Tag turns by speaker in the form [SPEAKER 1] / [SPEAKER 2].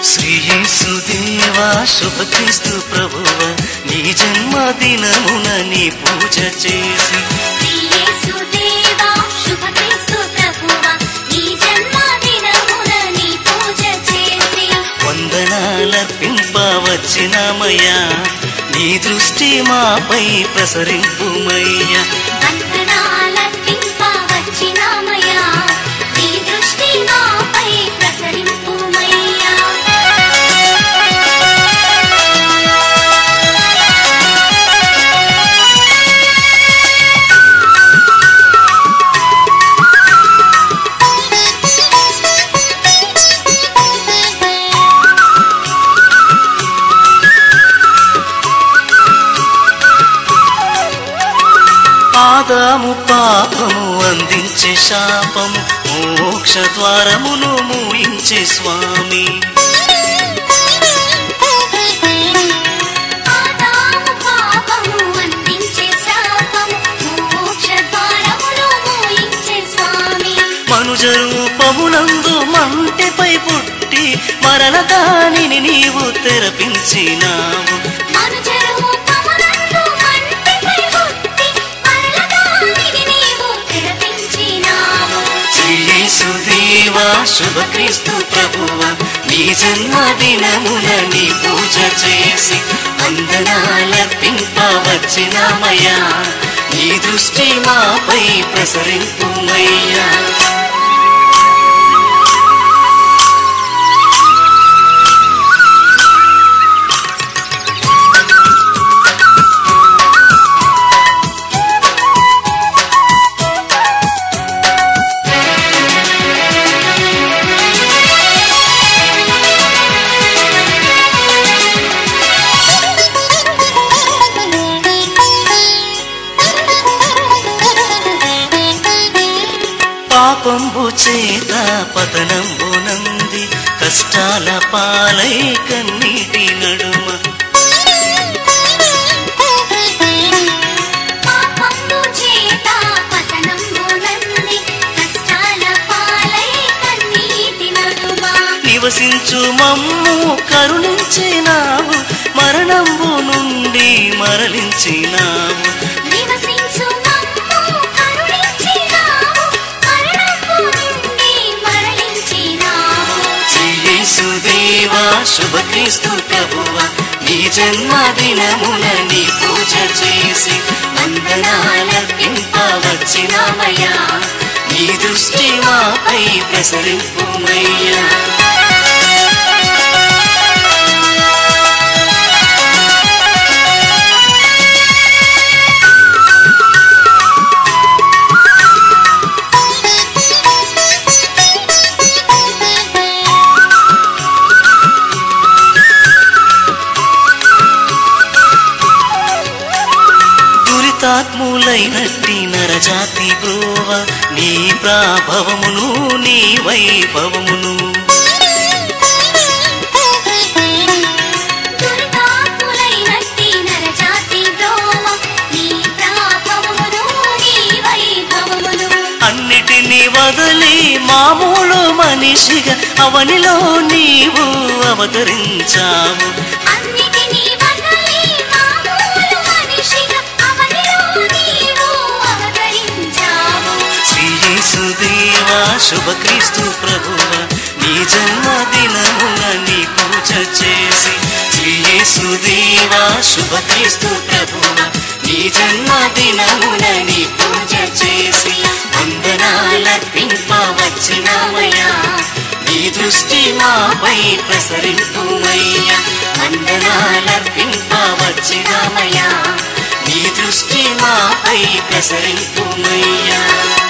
[SPEAKER 1] శ్రీయేసుదేవా శుభక్రీస్తు ప్రభువ నీ జన్మదినమున నీ పూజ చేసి
[SPEAKER 2] యేసుదేవా శుభక్రీస్తు ప్రభువా నీ జన్మదినమున నీ పూజ చేసి
[SPEAKER 1] వందనాలర్పింప వచ్చినామయ్యా నీ దృష్టి మాపై ప్రసరింపుమయ్యా
[SPEAKER 2] వందనాలర్పింప వచ్చినామయ్యా నీ దృష్టి మాపై ప్రసరింపుమయ్యా
[SPEAKER 1] ఆదాము పాపము అందించే శాపము మోక్ష ద్వారమును మూయించే స్వామి
[SPEAKER 2] ఆదాము పాపము అందించే శాపము మోక్ష ద్వారమును మూయించే స్వామి
[SPEAKER 1] మనుజ రూపమునందు మంటిపై పుట్టి మరణ దానిని నీవు తెరపించినావు
[SPEAKER 2] మనుజరు కమలందు మంటిపై పుట్టి మరలదానిని నీవు తెరపించినావు
[SPEAKER 1] శ్రీయేసుదేవా శుభక్రీస్తు ప్రభువ నీ జన్మదినమున నీ పూజ చేసి వందనాలర్పింప వచ్చినామయ్యా నీ దృష్టి మాపై ప్రసరింపుమయ్యా పాపంబు చేత పతనంబునంది కష్టాల పాలై కన్నీటి నడుమ
[SPEAKER 2] పాపము చేత పతనంబునంది కష్టాల పాలై కన్నీటి నడుమ
[SPEAKER 1] నివసించు మమ్ము కరుణించినావు మరణంబు నుండి మరలించినావు
[SPEAKER 2] నివసించు మమ్ము కరుణించినావు మరణపు నుండి మరలించినావు
[SPEAKER 1] శ్రీయేసుదేవా శుభక్రీస్తు ప్రభువ నీ జన్మదినమున నీ పూజ చేసి వందనాలర్పింప వచ్చినామయ్యా నీ దృష్టి మాపై ప్రసరింపుమయ్యా దురితాత్ములైనట్టి నరజాతి బ్రోవ నీ ప్రాభవమును నీ వైభవమును
[SPEAKER 2] దుర్గాకులైనట్టి నరజాతి బ్రోవ నీ ప్రాభవమును నీ వైభవమును
[SPEAKER 1] అన్నిటినీ వదిలి మామూలు మనిషిగా అవనిలో నీవు అవతరించావు
[SPEAKER 2] అన్నిటినీ వదలి మామూలు మనిషిగా అవనిలో నీవు అవతరించావు
[SPEAKER 1] శ్రీయేసుదేవా శుభక్రీస్తు ప్రభువ నీ జన్మదినమున నీ పూజ చేసి శ్రీయేసుదేవా శుభక్రీస్తు ప్రభువ నీ జన్మదినమున నీ పూజ చేసి వందనాలర్పింప వచ్చినామయ్యా నీ దృష్టి మాపై ప్రసరింపుమయ్యా వందనాలర్పింప వచ్చినామయ్యా నీ దృష్టి మాపై ప్రసరింపుమయ్యా